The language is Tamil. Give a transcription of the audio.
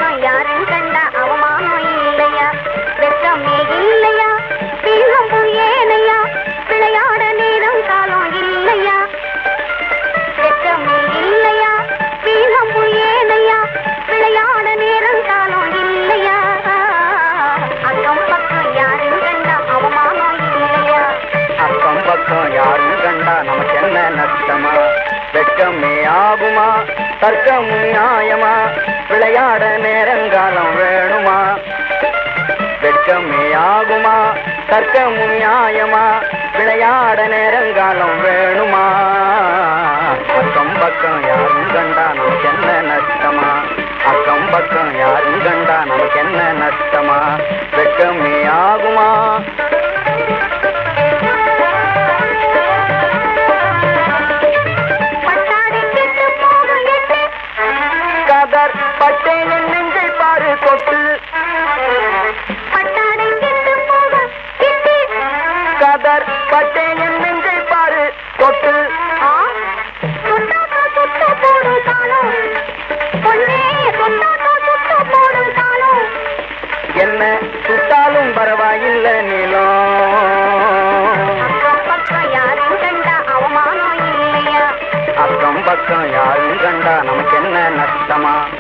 பக்கம் யாரும் கண்டா அவமானம் இல்லையா வெக்கமே இல்லையா வீணம்பு ஏனையா விளையாட நேரம் காலம் இல்லையா வெக்கமே இல்லையா வீணம்பு ஏனையா விளையாட நேரம் காலம் இல்லையா அக்கம் பக்கம் யாரும் கண்டா அவமானம் இல்லையா அக்கம் பக்கம் யாரும் கண்டா நமக்கு என்ன நஷ்டமா வெட்கமே ஆகுமா தர்க்கமும் நியாயமா விளையாட நேரங்காலம் வேணுமா வெட்கமே ஆகுமா தர்க்கமும் நியாயமா விளையாட நேரங்காலம் வேணுமா அக்கம் பக்கம் யாரும் கண்டா நமக்கு என்ன நஷ்டமா அக்கம் பக்கம் யாரும் கண்டா நமக்கு என்ன நஷ்டமா வெட்கமே ஆகுமா பட்டாடை கெட்டு போகும் எட்டு கதர் பட்டை என் நெஞ்சை பாரு தொட்டு பட்டாடை கெட்டு போகும் எட்டு கதர் பட்டை என் நெஞ்சை பாரு தொட்டு ஆ சொன்னாக்கா சுத்த போடும் காலம் பொன்னே சொன்னாக்கா சுத்த போடும் காலம் என்ன சுட்டாலும் பரவாயில்லை நீளம் அக்கம் பக்கம் யாரும் கண்டா அவமானம் இல்லையா அக்கம் பக்கம் யாரும் கண்டா நமக்கு என்ன நஷ்டமா